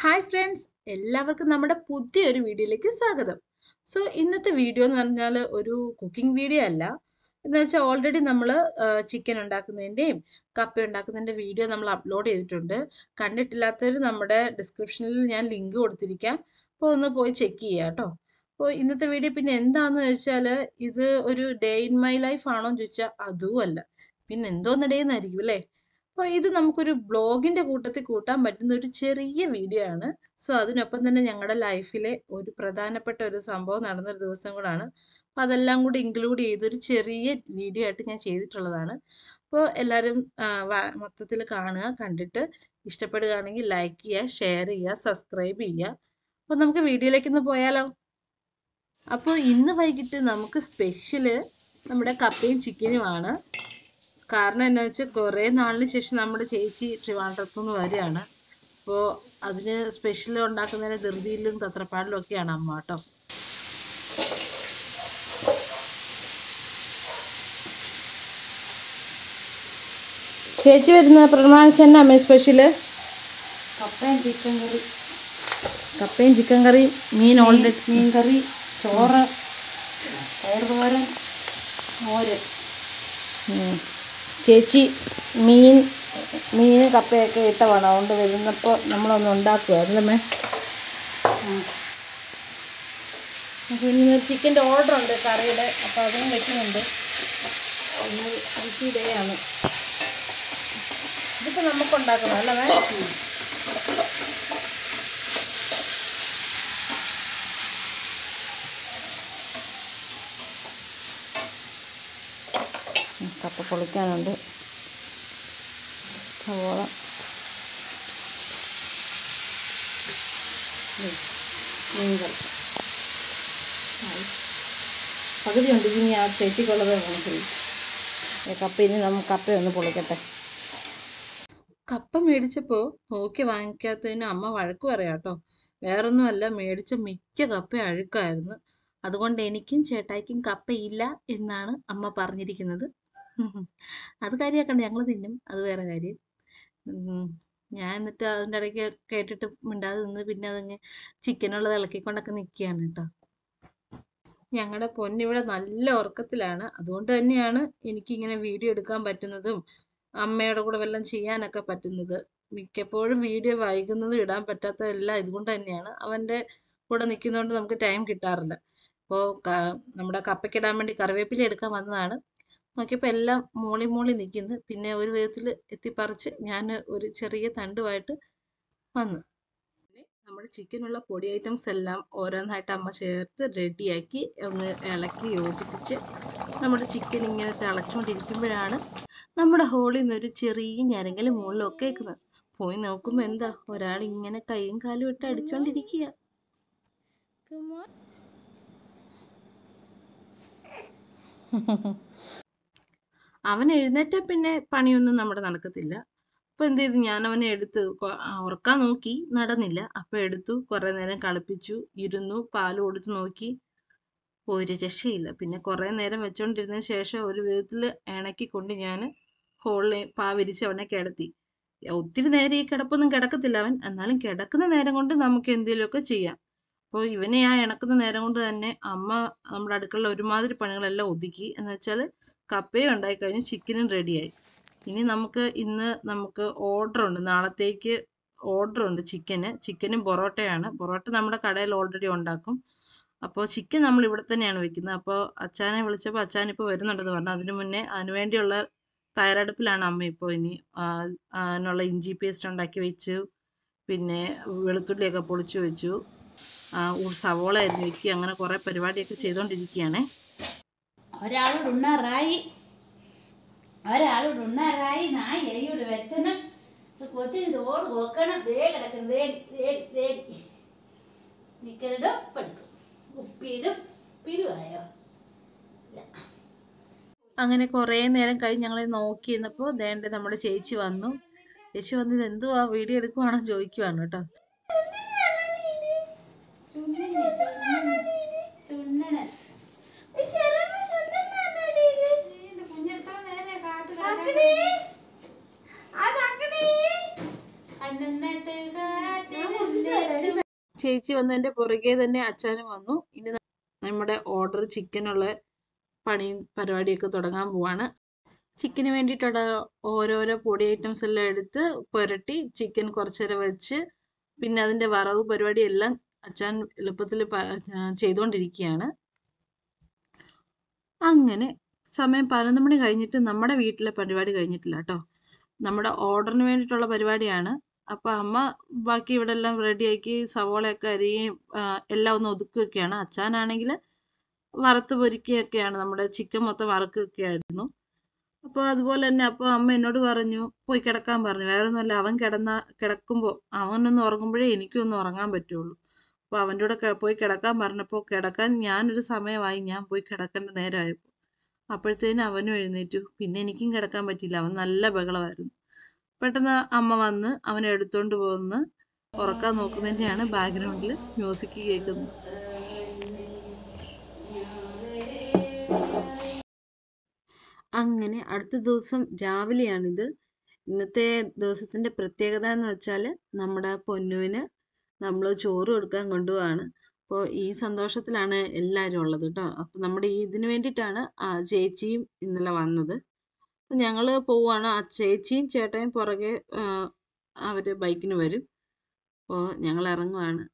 hi friends എല്ലാവർക്കും നമ്മുടെ പുതിയൊരു വീഡിയോയിലേക്ക് സ്വാഗതം സോ ഇന്നത്തെ വീഡിയോ എന്ന് പറഞ്ഞാൽ ഒരു കുക്കിംഗ് വീഡിയോ അല്ല എന്ന് വെച്ചാൽ ഓൾറെഡി നമ്മൾ ചിക്കൻ ഉണ്ടാക്കുന്നതിൻ്റെയും കപ്പ ഉണ്ടാക്കുന്നതിൻ്റെ വീഡിയോ നമ്മൾ അപ്ലോഡ് ചെയ്തിട്ടുണ്ട് കണ്ടിട്ടില്ലാത്തവർ നമ്മുടെ ഡിസ്ക്രിപ്ഷനിൽ ഞാൻ ലിങ്ക് കൊടുത്തിരിക്കാം അപ്പോൾ ഒന്ന് പോയി ചെക്ക് ചെയ്യുക കേട്ടോ അപ്പോൾ ഇന്നത്തെ വീഡിയോ പിന്നെ എന്താണെന്ന് വെച്ചാൽ ഇത് ഒരു ഡേ ഇൻ മൈ ലൈഫ് ആണോ എന്ന് ചോദിച്ചാൽ അതും അല്ല പിന്നെ എന്തോന്ന് ഡേ എന്നായിരിക്കും അല്ലേ അപ്പോൾ ഇത് നമുക്കൊരു ബ്ലോഗിൻ്റെ കൂട്ടത്തിൽ കൂട്ടാൻ പറ്റുന്ന ഒരു ചെറിയ വീഡിയോ ആണ് സോ അതിനൊപ്പം തന്നെ ഞങ്ങളുടെ ലൈഫിലെ ഒരു പ്രധാനപ്പെട്ട ഒരു സംഭവം നടന്നൊരു ദിവസം കൂടാണ് അപ്പോൾ അതെല്ലാം കൂടി ഇൻക്ലൂഡ് ചെയ്തൊരു ചെറിയ വീഡിയോ ആയിട്ട് ഞാൻ ചെയ്തിട്ടുള്ളതാണ് അപ്പോൾ എല്ലാവരും മൊത്തത്തിൽ കാണുക കണ്ടിട്ട് ഇഷ്ടപ്പെടുകയാണെങ്കിൽ ലൈക്ക് ചെയ്യുക ഷെയർ ചെയ്യുക സബ്സ്ക്രൈബ് ചെയ്യുക അപ്പോൾ നമുക്ക് വീഡിയോയിലേക്ക് ഒന്ന് പോയാലോ അപ്പോൾ ഇന്ന് വൈകിട്ട് നമുക്ക് സ്പെഷ്യല് നമ്മുടെ കപ്പയും ചിക്കനുമാണ് കാരണം എന്താ വെച്ചാൽ കുറേ നാളിന് ശേഷം നമ്മുടെ ചേച്ചി ട്രിവാൻഡ്രത്തു നിന്ന് വരികയാണ് അപ്പോൾ അതിന് സ്പെഷ്യൽ ഉണ്ടാക്കുന്നതിന് ധൃതിയിലും തത്രപ്പാടിലും ഒക്കെയാണ് അമ്മ കേട്ടോ ചേച്ചി വരുന്ന പ്രമാണിച്ചെന്നെ അമ്മ സ്പെഷ്യല് കപ്പയും ചിക്കൻ കറി കപ്പയും ചിക്കൻ കറി മീൻ ഓൾറെഡി മീൻ കറി ചോറ് പയർ തോരൻ മോര് ചേച്ചി മീൻ മീൻ കപ്പയൊക്കെ ഇട്ടമാണ് അതുകൊണ്ട് വരുന്നപ്പോൾ നമ്മളൊന്ന് ഉണ്ടാക്കുമായിരുന്നമ്മേ പിന്നെ ചിക്കൻ്റെ ഓർഡർ ഉണ്ട് കറിയുടെ അപ്പോൾ അതും വെക്കുന്നുണ്ട് ഇന്ന് എനിക്ക് ഇതേയാണ് ഇതിപ്പോൾ നമുക്ക് ഉണ്ടാക്കണം അല്ലേ മേ കപ്പ പൊളിക്കാനുണ്ട് സവോള മീൻകറി പകുതി ഉണ്ട് ഇനി ആ ചേച്ചിക്കുള്ളത് നമുക്ക് കപ്പ ഇനി നമുക്ക് കപ്പ ഒന്ന് പൊളിക്കട്ടെ കപ്പ മേടിച്ചപ്പോൾ നോക്കി വാങ്ങിക്കാത്തതിന് അമ്മ വഴക്ക് പറയാം കേട്ടോ വേറൊന്നുമല്ല മേടിച്ച മിക്ക കപ്പ അഴുക്കായിരുന്നു അതുകൊണ്ട് എനിക്കും ചേട്ടായിക്കും കപ്പയില്ല എന്നാണ് അമ്മ പറഞ്ഞിരിക്കുന്നത് അത് കാര്യമാക്കണ്ട ഞങ്ങൾ തിന്നും അത് വേറെ കാര്യം ഞാൻ എന്നിട്ട് അതിൻ്റെ ഇടയ്ക്ക് കേട്ടിട്ട് മിണ്ടാതെ നിന്ന് പിന്നെ അതങ്ങ് ചിക്കനുള്ളത് ഇളക്കിക്കൊണ്ടൊക്കെ നിൽക്കുകയാണ് കേട്ടോ ഞങ്ങളുടെ പൊന്നിവിടെ നല്ല ഉറക്കത്തിലാണ് അതുകൊണ്ട് തന്നെയാണ് എനിക്കിങ്ങനെ വീഡിയോ എടുക്കാൻ പറ്റുന്നതും അമ്മയുടെ കൂടെ വല്ലതും ചെയ്യാനൊക്കെ പറ്റുന്നത് മിക്കപ്പോഴും വീഡിയോ വൈകുന്നതും ഇടാൻ പറ്റാത്തതെല്ലാം ഇതുകൊണ്ട് തന്നെയാണ് അവൻ്റെ കൂടെ നിൽക്കുന്നതുകൊണ്ട് നമുക്ക് ടൈം കിട്ടാറില്ല അപ്പോൾ നമ്മുടെ കപ്പയ്ക്കിടാൻ വേണ്ടി കറിവേപ്പില എടുക്കാൻ വന്നതാണ് നോക്കിയപ്പോൾ എല്ലാം മോളി മോളി നിൽക്കുന്നു പിന്നെ ഒരു വിധത്തിൽ എത്തിപ്പറിച്ച് ഞാൻ ഒരു ചെറിയ തണ്ടുമായിട്ട് വന്നു നമ്മുടെ ചിക്കനുള്ള പൊടി ഐറ്റംസ് എല്ലാം ഓരോന്നായിട്ട് അമ്മ ചേർത്ത് റെഡിയാക്കി ഒന്ന് ഇളക്കി യോജിപ്പിച്ച് നമ്മുടെ ചിക്കൻ ഇങ്ങനെ തിളച്ചുകൊണ്ടിരിക്കുമ്പോഴാണ് നമ്മുടെ ഹോളിൽ നിന്നൊരു ചെറിയ ഞരങ്ങൽ മുകളിലൊക്കെ കേൾക്കുന്നത് പോയി നോക്കുമ്പോൾ എന്താ ഒരാൾ ഇങ്ങനെ കൈയും കാലും ഇട്ട് അടിച്ചുകൊണ്ടിരിക്കുക അവൻ എഴുന്നേറ്റ പിന്നെ പണിയൊന്നും നമ്മുടെ നടക്കത്തില്ല അപ്പോൾ എന്ത് ചെയ്തു ഞാൻ അവനെ എടുത്ത് ഉറക്കാൻ നോക്കി നടന്നില്ല അപ്പോൾ എടുത്തു കുറേ നേരം കളിപ്പിച്ചു ഇരുന്നു പാൽ കൊടുത്ത് നോക്കി ഒരു രക്ഷയില്ല പിന്നെ കുറേ നേരം വെച്ചുകൊണ്ടിരുന്നതിന് ശേഷം ഒരു വിധത്തിൽ ഇണക്കിക്കൊണ്ട് ഞാൻ ഹോളിൽ പാ വിരിച്ച് അവനെ കിടത്തി ഒത്തിരി നേരം ഈ കിടപ്പൊന്നും കിടക്കത്തില്ല അവൻ എന്നാലും കിടക്കുന്ന നേരം കൊണ്ട് നമുക്ക് എന്തെങ്കിലുമൊക്കെ ചെയ്യാം അപ്പോൾ ഇവനെ ആ ഇണക്കുന്ന നേരം കൊണ്ട് തന്നെ അമ്മ നമ്മുടെ അടുക്കളയിൽ ഒരുമാതിരി പണികളെല്ലാം ഒതുക്കി എന്ന് വെച്ചാൽ കപ്പയും ഉണ്ടായി കഴിഞ്ഞ് ചിക്കനും റെഡിയായി ഇനി നമുക്ക് ഇന്ന് നമുക്ക് ഓർഡർ ഉണ്ട് നാളത്തേക്ക് ഓർഡർ ഉണ്ട് ചിക്കന് ചിക്കനും പൊറോട്ടയാണ് പൊറോട്ട നമ്മുടെ കടയിൽ ഓൾറെഡി ഉണ്ടാക്കും അപ്പോൾ ചിക്കൻ നമ്മൾ ഇവിടെ തന്നെയാണ് വെക്കുന്നത് അപ്പോൾ അച്ചാനെ വിളിച്ചപ്പോൾ അച്ചാൻ ഇപ്പോൾ വരുന്നുണ്ടെന്ന് പറഞ്ഞു അതിന് മുന്നേ അതിന് വേണ്ടിയുള്ള തയ്യാറെടുപ്പിലാണ് അമ്മ ഇപ്പോൾ ഇനി അതിനുള്ള ഇഞ്ചി പേസ്റ്റ് ഉണ്ടാക്കി വെച്ചു പിന്നെ വെളുത്തുള്ളിയൊക്കെ പൊളിച്ചു വെച്ചു സവോള അരിഞ്ഞു വയ്ക്കുക അങ്ങനെ കുറേ പരിപാടിയൊക്കെ ചെയ്തുകൊണ്ടിരിക്കുകയാണേ ഒരാളോട് ഉണ്ണാറായി ഒരാളോട് ഉണ്ണാറായി നായി എരിയോട് വെച്ചനും കൊത്തിന് തോറ് കൊക്കണം ദേ കിടക്കണം തേടി തേടി തേടി നിക്കലിടും പഠിക്കും ഉപ്പിയിടും പിരുവായോ അങ്ങനെ കുറേ നേരം കഴിഞ്ഞ് ഞങ്ങളെ നോക്കി നിന്നപ്പോൾ ദേണ്ട നമ്മുടെ ചേച്ചി വന്നു ചേച്ചി വന്നത് എന്തുവാ വീഡിയോ എടുക്കുവാണോ ചോദിക്കുവാണ് കേട്ടോ ചുണ്ണനൻ കണ്ണെന്നിട്ട് കാത്തിരുന്ന് ചേച്ചി വന്നതിന്റെ പുറകെ തന്നെ അച്ഛനും വന്നു ഇനി ന- നമ്മുടെ ഓർഡർ ചിക്കനുള്ള പണിയും പരിപാടിയൊക്കെ തുടങ്ങാൻ പോവാണ് ചിക്കന് വേണ്ടിയിട്ടുള്ള ഓരോരോ പൊടി ഐറ്റംസ് എല്ലാം എടുത്ത് പുരട്ടി ചിക്കൻ കുറച്ചേരം വെച്ച് പിന്നെ അതിന്റെ വറവ് പരിപാടി എല്ലാം അച്ഛൻ എളുപ്പത്തിൽ ചെയ്തുകൊണ്ടിരിക്കുകയാണ് അങ്ങനെ സമയം പതിനൊന്ന് മണി കഴിഞ്ഞിട്ട് നമ്മുടെ വീട്ടിലെ പരിപാടി കഴിഞ്ഞിട്ടില്ല കേട്ടോ നമ്മുടെ ഓർഡറിന് വേണ്ടിയിട്ടുള്ള പരിപാടിയാണ് അപ്പൊ അമ്മ ബാക്കി ഇവിടെ എല്ലാം റെഡിയാക്കി സവോളയൊക്കെ അരിയും ആ, എല്ലാം ഒന്ന് ഒതുക്കുകയൊക്കെയാണ് അച്ഛനാണെങ്കിൽ വറുത്ത് പൊരിക്കുകയൊക്കെയാണ് നമ്മുടെ ചിക്കൻ മൊത്തം വറുക്കുകയൊക്കെ ആയിരുന്നു അപ്പോൾ അതുപോലെ തന്നെ അപ്പോൾ അമ്മ എന്നോട് പറഞ്ഞു പോയി കിടക്കാൻ പറഞ്ഞു വേറെ ഒന്നുമല്ല അവൻ കിടന്ന കിടക്കുമ്പോൾ അവനൊന്ന് ഉറങ്ങുമ്പോഴേ എനിക്കൊന്ന് ഉറങ്ങാൻ പറ്റുള്ളൂ അപ്പോൾ അവൻ്റെ കൂടെ ക- പോയി കിടക്കാൻ പറഞ്ഞപ്പോൾ കിടക്കാൻ ഞാനൊരു സമയമായി ഞാൻ പോയി കിടക്കേണ്ട നേരമായപ്പോൾ അപ്പോഴത്തേനും അവനും എഴുന്നേറ്റു പിന്നെ എനിക്കും കിടക്കാൻ പറ്റിയില്ല അവൻ നല്ല ബഹളമായിരുന്നു പെട്ടെന്ന് അമ്മ വന്ന് അവനെ എടുത്തോണ്ട് പോകുന്ന ഉറക്കാൻ നോക്കുന്നതിൻ്റെയാണ് ബാക്ക്ഗ്രൗണ്ടിൽ മ്യൂസിക് കേൾക്കുന്നത് അങ്ങനെ അടുത്ത ദിവസം രാവിലെയാണിത് ഇന്നത്തെ ദിവസത്തിന്റെ പ്രത്യേകത എന്ന് വെച്ചാൽ നമ്മുടെ പൊന്നുവിന് നമ്മൾ ചോറ് കൊടുക്കാൻ കൊണ്ടുപോവാണ് അപ്പോൾ ഈ സന്തോഷത്തിലാണ് എല്ലാവരും ഉള്ളത് കേട്ടോ അപ്പോൾ നമ്മുടെ ഈ ഇതിന് വേണ്ടിയിട്ടാണ് ആ ചേച്ചിയും ഇന്നലെ വന്നത് അപ്പോൾ ഞങ്ങൾ പോവാണ് ആ ചേച്ചിയും ചേട്ടയും പുറകെ ആ, അവര് ബൈക്കിന് വരും അപ്പോൾ ഞങ്ങൾ ഇറങ്ങുവാണ്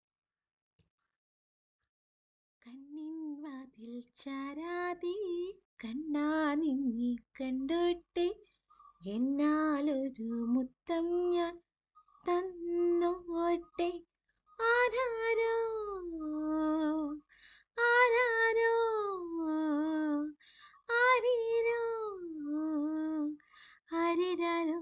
കണ്ണിൻ വാതിൽ ചാരാതി കണ്ണാ നിന്നി കണ്ടോട്ടെ എന്നാലൊരു മുത്തം ഞാൻ തന്നോട്ടെ ആരാരോ ആരാരോ ആരീരോ ആരിരാരോ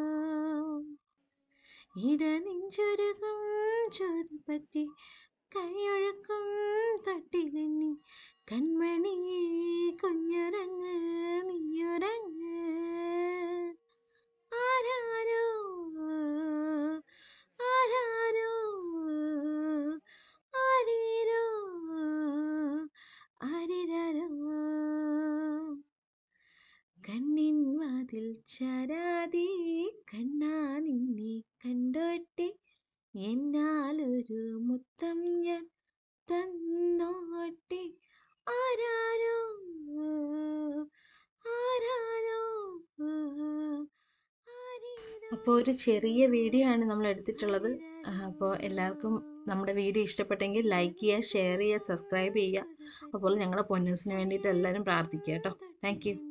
ഇടനെഞ്ചൊരുകും ചുടുപറ്റി കൈയൊഴുക്കും തൊട്ടിലെണ്ണി കൺമണി കുഞ്ഞുറങ്ങ് നീയുറങ്ങ് ആരാരോ ആരാരോ ആരീരോ ആരിരാരോ കണ്ണിൻ വാതിൽ ചാരാതെ കണ്ണാ നിന്നെ കണ്ടോട്ടെ എന്നാലൊരു മുത്തം ഞാൻ തന്നോട്ടെ ആരാരോ ആരാരോ അപ്പോൾ ഒരു ചെറിയ വീഡിയോ ആണ് നമ്മൾ എടുത്തിട്ടുള്ളത് അപ്പോൾ എല്ലാവർക്കും നമ്മുടെ വീഡിയോ ഇഷ്ടപ്പെട്ടെങ്കിൽ ലൈക്ക് ചെയ്യുക ഷെയർ ചെയ്യുക സബ്സ്ക്രൈബ് ചെയ്യുക അതുപോലെ ഞങ്ങളുടെ പൊന്നൂസിന് വേണ്ടിയിട്ട് എല്ലാവരും പ്രാർത്ഥിക്കുക കേട്ടോ താങ്ക് യു